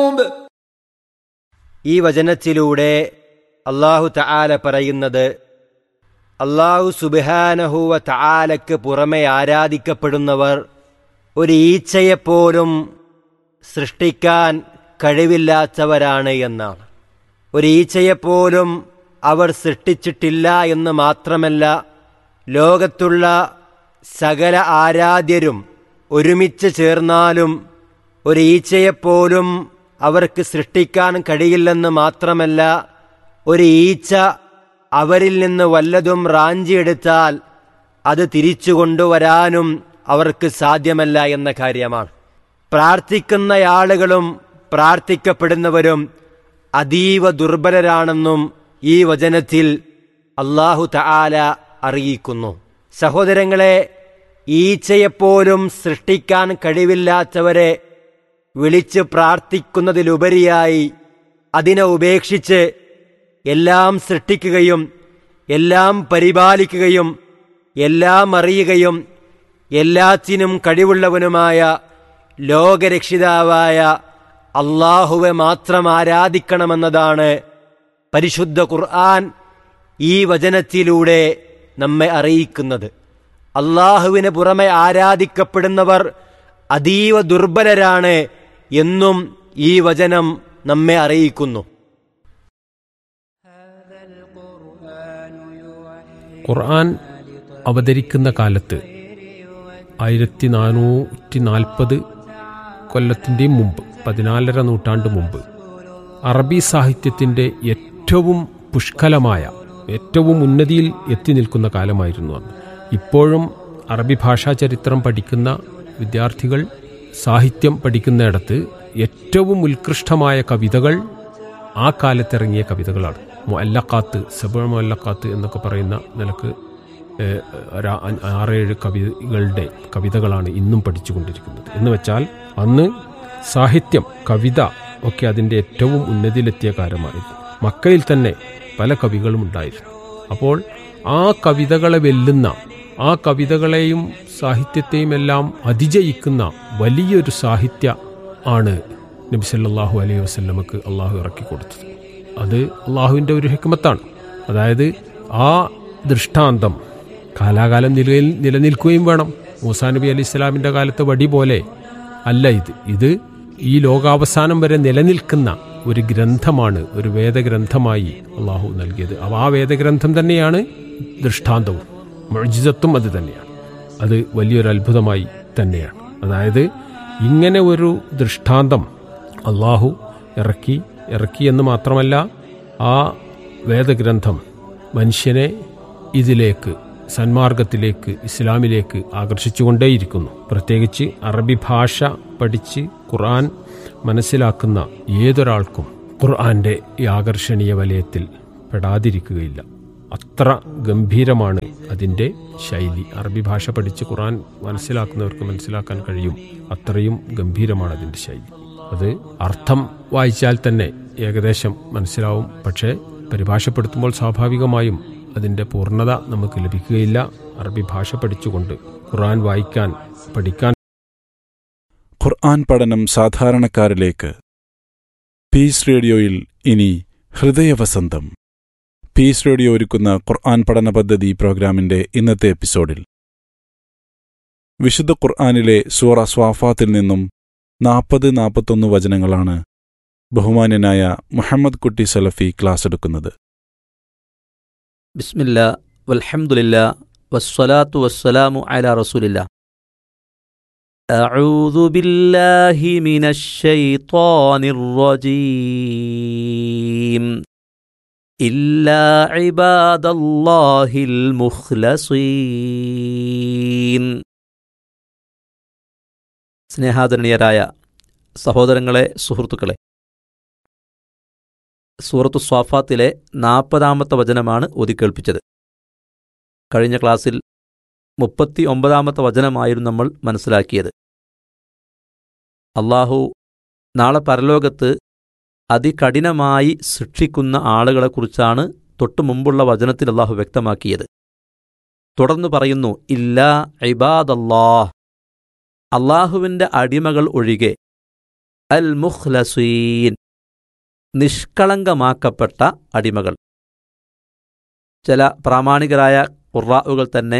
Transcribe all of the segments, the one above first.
الذنوب ഈ വചനത്തിലൂടെ അള്ളാഹു തആല പറയുന്നത് അള്ളാഹു സുബിഹാനഹുവ തആലക്ക് പുറമെ ആരാധിക്കപ്പെടുന്നവർ ഒരു ഈച്ചയെപ്പോലും സൃഷ്ടിക്കാൻ കഴിവില്ലാത്തവരാണ് എന്നാണ് ഒരു ഈച്ചയെപ്പോലും അവർ സൃഷ്ടിച്ചിട്ടില്ല എന്ന് മാത്രമല്ല ലോകത്തുള്ള സകല ആരാധ്യരും ഒരുമിച്ച് ചേർന്നാലും ഒരു ഈച്ചയെപ്പോലും അവർക്ക് സൃഷ്ടിക്കാൻ കഴിയില്ലെന്ന് മാത്രമല്ല ഒരു ഈച്ച അവരിൽ നിന്ന് വല്ലതും റാഞ്ചിയെടുത്താൽ അത് തിരിച്ചു കൊണ്ടുവരാനും അവർക്ക് സാധ്യമല്ല എന്ന കാര്യമാണ് പ്രാർത്ഥിക്കുന്നയാളുകളും പ്രാർത്ഥിക്കപ്പെടുന്നവരും അതീവ ദുർബലരാണെന്നും ഈ വചനത്തിൽ അള്ളാഹു തആല അറിയിക്കുന്നു സഹോദരങ്ങളെ ഈച്ചയെപ്പോലും സൃഷ്ടിക്കാൻ കഴിവില്ലാത്തവരെ വിളിച്ച് പ്രാർത്ഥിക്കുന്നതിലുപരിയായി അതിനെ ഉപേക്ഷിച്ച് എല്ലാം സൃഷ്ടിക്കുകയും എല്ലാം പരിപാലിക്കുകയും എല്ലാം അറിയുകയും എല്ലാത്തിനും കഴിവുള്ളവനുമായ ലോകരക്ഷിതാവായ അള്ളാഹുവെ മാത്രം ആരാധിക്കണമെന്നതാണ് പരിശുദ്ധ ഖുർആൻ ഈ വചനത്തിലൂടെ നമ്മെ അറിയിക്കുന്നത് അള്ളാഹുവിന് പുറമെ ആരാധിക്കപ്പെടുന്നവർ അതീവ ദുർബലരാണ് എന്നും ഈ വചനം നമ്മെ അറിയിക്കുന്നു ഖുർആൻ അവതരിക്കുന്ന കാലത്ത് ആയിരത്തി നാനൂറ്റി നാൽപ്പത് കൊല്ലത്തിൻ്റെയും മുമ്പ് പതിനാലര നൂറ്റാണ്ട് മുമ്പ് അറബി സാഹിത്യത്തിൻ്റെ ഏറ്റവും പുഷ്കലമായ ഏറ്റവും ഉന്നതിയിൽ എത്തി നിൽക്കുന്ന കാലമായിരുന്നു അന്ന് ഇപ്പോഴും അറബി ഭാഷാ ചരിത്രം പഠിക്കുന്ന വിദ്യാർത്ഥികൾ സാഹിത്യം പഠിക്കുന്നിടത്ത് ഏറ്റവും ഉത്കൃഷ്ടമായ കവിതകൾ ആ കാലത്തിറങ്ങിയ കവിതകളാണ് മൊല്ലക്കാത്ത് സബ മൊല്ലക്കാത്ത് എന്നൊക്കെ പറയുന്ന നിലക്ക് ഏഹ്, ഒരു ആ- ആറേഴ് കവികളുടെ കവിതകളാണ് ഇന്നും പഠിച്ചുകൊണ്ടിരിക്കുന്നത് എന്ന് വെച്ചാൽ അന്ന് സാഹിത്യം കവിത ഒക്കെ അതിൻ്റെ ഏറ്റവും ഉന്നതിയിലെത്തിയ കാലമായിരുന്നു മക്കയിൽ തന്നെ പല കവികളും ഉണ്ടായിരുന്നു അപ്പോൾ ആ കവിതകളെ വെല്ലുന്ന ആ കവിതകളെയും സാഹിത്യത്തെയും എല്ലാം അതിജയിക്കുന്ന വലിയൊരു സാഹിത്യ ആണ് നബി സല്ലല്ലാഹു അലൈഹി വസല്ലമക്ക് അള്ളാഹു ഇറക്കി കൊടുത്തത് അത് അള്ളാഹുവിൻ്റെ ഒരു ഹിക്മത്താണ് അതായത് ആ ദൃഷ്ടാന്തം കാലാകാലം നിലയിൽ നിലനിൽക്കുകയും വേണം മൂസാ നബി അലി ഇസ്ലാമിൻ്റെ കാലത്തെ വടി പോലെ അല്ല ഇത് ഇത് ഈ ലോകാവസാനം വരെ നിലനിൽക്കുന്ന ഒരു ഗ്രന്ഥമാണ് ഒരു വേദഗ്രന്ഥമായി അള്ളാഹു നൽകിയത് അപ്പോൾ ആ വേദഗ്രന്ഥം തന്നെയാണ് ദൃഷ്ടാന്തവും മൊഴിജിതത്വം അത് തന്നെയാണ് അത് വലിയൊരു അത്ഭുതമായി തന്നെയാണ് അതായത് ഇങ്ങനെ ഒരു ദൃഷ്ടാന്തം അള്ളാഹു ഇറക്കി ഇറക്കി എന്ന് മാത്രമല്ല ആ വേദഗ്രന്ഥം മനുഷ്യനെ ഇതിലേക്ക് സന്മാർഗത്തിലേക്ക് ഇസ്ലാമിലേക്ക് ആകർഷിച്ചുകൊണ്ടേയിരിക്കുന്നു പ്രത്യേകിച്ച് അറബി ഭാഷ പഠിച്ച് ഖുർആൻ മനസ്സിലാക്കുന്ന ഏതൊരാൾക്കും ഖുർആന്റെ ഈ ആകർഷണീയ വലയത്തിൽ പെടാതിരിക്കുകയില്ല അത്ര ഗംഭീരമാണ് അതിൻ്റെ ശൈലി അറബി ഭാഷ പഠിച്ച് ഖുർആൻ മനസ്സിലാക്കുന്നവർക്ക് മനസ്സിലാക്കാൻ കഴിയും അത്രയും ഗംഭീരമാണ് അതിൻ്റെ ശൈലി അത് അർത്ഥം വായിച്ചാൽ തന്നെ ഏകദേശം മനസ്സിലാവും പക്ഷേ പരിഭാഷപ്പെടുത്തുമ്പോൾ സ്വാഭാവികമായും അതിൻ്റെ പൂർണ്ണത നമുക്ക് ലഭിക്കുകയില്ല അറബി ഭാഷ പഠിച്ചുകൊണ്ട് ഖുർആൻ വായിക്കാൻ പഠിക്കാൻ ഖുർആൻ പഠനം സാധാരണക്കാരിലേക്ക് പീസ് റേഡിയോയിൽ ഇനി ഹൃദയവസന്തം പീസ് റേഡിയോ ഒരുക്കുന്ന ഖുർആൻ പഠന പദ്ധതി പ്രോഗ്രാമിന്റെ ഇന്നത്തെ എപ്പിസോഡിൽ വിശുദ്ധ ഖുർആനിലെ സൂറ സ്വാഫാത്തിൽ നിന്നും നാൽപ്പത് നാൽപ്പത്തൊന്ന് വചനങ്ങളാണ് ബഹുമാന്യനായ മുഹമ്മദ് കുട്ടി സലഫി ക്ലാസ് എടുക്കുന്നത് ബിസ്മില്ല വൽഹംദുലില്ല വസ്സലാത്തു വസ്സലാമു അലാ റസൂലില്ല أعوذ بالله من الشيطان الرجيم إلا عباد الله المخلصين സ്നേഹാദരണീയരായ സഹോദരങ്ങളെ സുഹൃത്തുക്കളെ സൂറത്തു സ്വാഫാത്തിലെ നാൽപ്പതാമത്തെ വചനമാണ് ഓതിക്കേൾപ്പിച്ചത് കഴിഞ്ഞ ക്ലാസ്സിൽ മുപ്പത്തി ഒമ്പതാമത്തെ വചനമായിരുന്നു നമ്മൾ മനസ്സിലാക്കിയത് അള്ളാഹു നാളെ പരലോകത്ത് അതികഠിനമായി ശിക്ഷിക്കുന്ന ആളുകളെക്കുറിച്ചാണ് തൊട്ടു മുമ്പുള്ള വചനത്തിൽ അള്ളാഹു വ്യക്തമാക്കിയത് തുടർന്ന് പറയുന്നു ഇല്ലാ ഇബാദല്ലാഹ് അള്ളാഹുവിൻ്റെ അടിമകൾ ഒഴികെ അൽ മുഖ്ലസീൻ നിഷ്കളങ്കമാക്കപ്പെട്ട അടിമകൾ ചില പ്രാമാണികരായ ഖുറാവുകൾ തന്നെ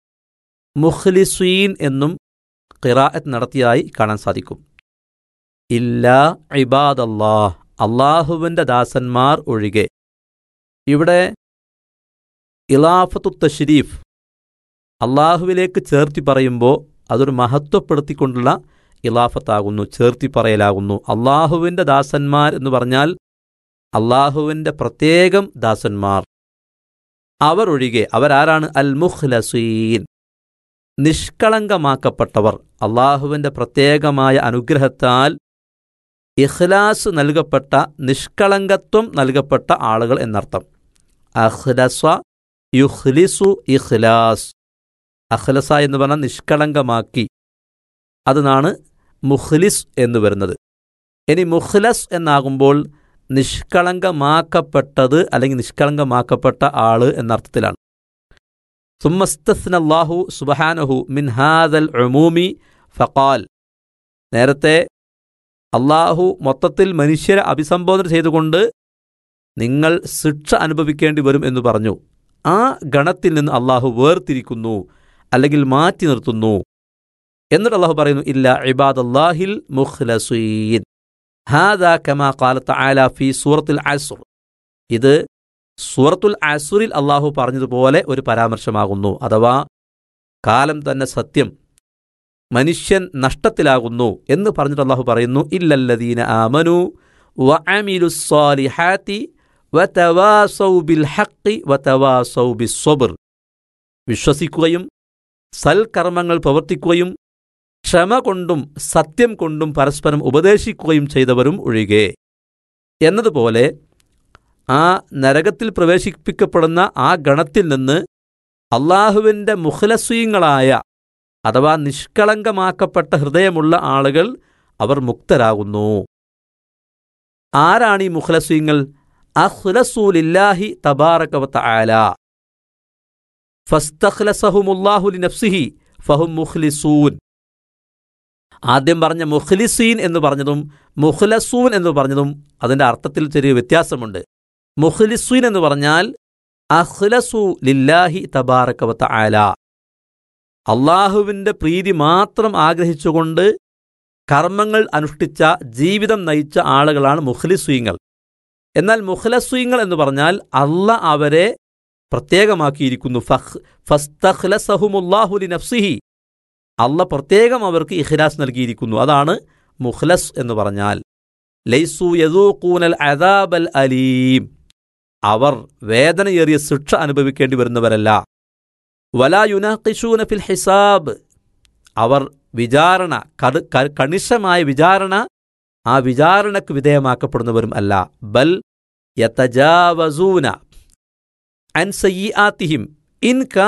മുഖ്ലിസീൻ എന്നും ഖിറാഅത്ത് നടത്തിയതായി കാണാൻ സാധിക്കും ഇല്ലാ ഇബാദല്ലാഹ് അള്ളാഹുവിൻ്റെ ദാസന്മാർ ഒഴികെ ഇവിടെ ഇലാഫത്തു തഷ്രീഫ് അള്ളാഹുവിലേക്ക് ചേർത്തി പറയുമ്പോൾ അതൊരു മഹത്വപ്പെടുത്തിക്കൊണ്ടുള്ള ഇലാഫത്താകുന്നു ചേർത്തി പറയലാകുന്നു അള്ളാഹുവിൻ്റെ ദാസന്മാർ എന്ന് പറഞ്ഞാൽ അള്ളാഹുവിൻ്റെ പ്രത്യേകം ദാസന്മാർ അവർ ഒഴികെ അവരാരാണ് അൽ മുഖ്ലസീൻ നിഷ്കളങ്കമാക്കപ്പെട്ടവർ അള്ളാഹുവിൻ്റെ പ്രത്യേകമായ അനുഗ്രഹത്താൽ ഇഖ്ലാസ് നൽകപ്പെട്ട നിഷ്കളങ്കത്വം നൽകപ്പെട്ട ആളുകൾ എന്നർത്ഥം അഖ്ലസ യുഖ്ലിസു ഇഖ്ലാസ് അഖ്ലസ എന്ന് പറഞ്ഞാൽ നിഷ്കളങ്കമാക്കി അതിനാണ് മുഖ്ലിസ് എന്ന് വരുന്നത് ഇനി മുഖ്ലസ് എന്നാകുമ്പോൾ നിഷ്കളങ്കമാക്കപ്പെട്ടത് അല്ലെങ്കിൽ നിഷ്കളങ്കമാക്കപ്പെട്ട ആള് എന്നർത്ഥത്തിലാണ് സുമ്മസ്തസ്നല്ലാഹു സുബഹാനഹു മിൻ ഹാദൽ ഉമൂമി ഫഖാൽ നേരത്തെ അള്ളാഹു മൊത്തത്തിൽ മനുഷ്യരെ അഭിസംബോധന ചെയ്തുകൊണ്ട് നിങ്ങൾ ശിക്ഷ അനുഭവിക്കേണ്ടി വരും എന്ന് പറഞ്ഞു ആ ഗണത്തിൽ നിന്ന് അള്ളാഹു വേർതിരിക്കുന്നു അല്ലെങ്കിൽ മാറ്റി നിർത്തുന്നു എന്നിട്ട് അള്ളാഹു പറയുന്നു ഇല്ല ഇബാദല്ലാഹിൽ മുഖ്ലസീൻ ഹാദാ കമാ ഖാല തആല ഫി സൂറത്തുൽ അസ്ർ ഇത് സൂറത്തുൽ അസുറിൽ അള്ളാഹു പറഞ്ഞതുപോലെ ഒരു പരാമർശമാകുന്നു അഥവാ കാലം തന്നെ സത്യം മനുഷ്യൻ നഷ്ടത്തിലാകുന്നു എന്ന് പറഞ്ഞിട്ട് അള്ളാഹു പറയുന്നു ഇല്ലല്ലദീന ആമനു വഅമിലുസ്സാലിഹാത്തി വതവാസൗ ബിൽ ഹഖ് വതവാസൗ ബിസ്സബ്ർ വിശ്വസിക്കുകയും സൽക്കർമ്മങ്ങൾ പ്രവർത്തിക്കുകയും ക്ഷമ കൊണ്ടും സത്യം കൊണ്ടും പരസ്പരം ഉപദേശിക്കുകയും ചെയ്തവരും ഒഴികെ എന്നതുപോലെ ആ നരകത്തിൽ പ്രവേശിപ്പിക്കപ്പെടുന്ന ആ ഗണത്തിൽ നിന്ന് അള്ളാഹുവിൻ്റെ മുഖലസ്വീങ്ങളായ അഥവാ നിഷ്കളങ്കമാക്കപ്പെട്ട ഹൃദയമുള്ള ആളുകൾ അവർ മുക്തരാകുന്നു ആരാണ് ഈ മുഖലസ്വീങ്ങൾ അഹ്ലസൂലില്ലാഹി തബാറകവത്ത ആല ഫസ്തഖ്ലസഹുമുല്ലാഹുലി നഫ്സിഹി ഫഹും മുഖ്ലിസൂൻ ആദ്യം പറഞ്ഞ മുഖ്ലിസീൻ എന്ന് പറഞ്ഞതും മുഖ്ലസൂൻ എന്ന് പറഞ്ഞതും അതിൻ്റെ അർത്ഥത്തിൽ ചെറിയ വ്യത്യാസമുണ്ട് മുഖ്ലിസൂൻ എന്ന് പറഞ്ഞാൽ അഹ്ലസു ലില്ലാഹി തബാറകവത്ത ആല അള്ളാഹുവിൻ്റെ പ്രീതി മാത്രം ആഗ്രഹിച്ചുകൊണ്ട് കർമ്മങ്ങൾ അനുഷ്ഠിച്ച ജീവിതം നയിച്ച ആളുകളാണ് മുഖ്ലിസ്വീങ്ങൾ എന്നാൽ മുഖ്ലസ്വീങ്ങൾ എന്ന് പറഞ്ഞാൽ അല്ല അവരെ പ്രത്യേകമാക്കിയിരിക്കുന്നു ഫഹ് ഫസ്തഖ്ലസഹുമുല്ലാഹുലി നഫ്സിഹി അല്ല പ്രത്യേകം അവർക്ക് ഇഖ്ലാസ് നൽകിയിരിക്കുന്നു അതാണ് മുഖ്ലസ് എന്ന് പറഞ്ഞാൽ ലൈസു യദൂഖൂനൽ അദാബൽ അലീം അവർ വേദനയേറിയ ശിക്ഷ അനുഭവിക്കേണ്ടി വരുന്നവരല്ല വലാ യുനാഖിഷൂന ഫിൽ ഹിസാബ് അവർ വിചാരണ കടു കണിശമായ വിചാരണ ആ വിചാരണയ്ക്ക് വിധേയമാക്കപ്പെടുന്നവരും അല്ല ബൽ യതജാവസൂന അൻ സയ്യാത്തിഹിം ഇൻ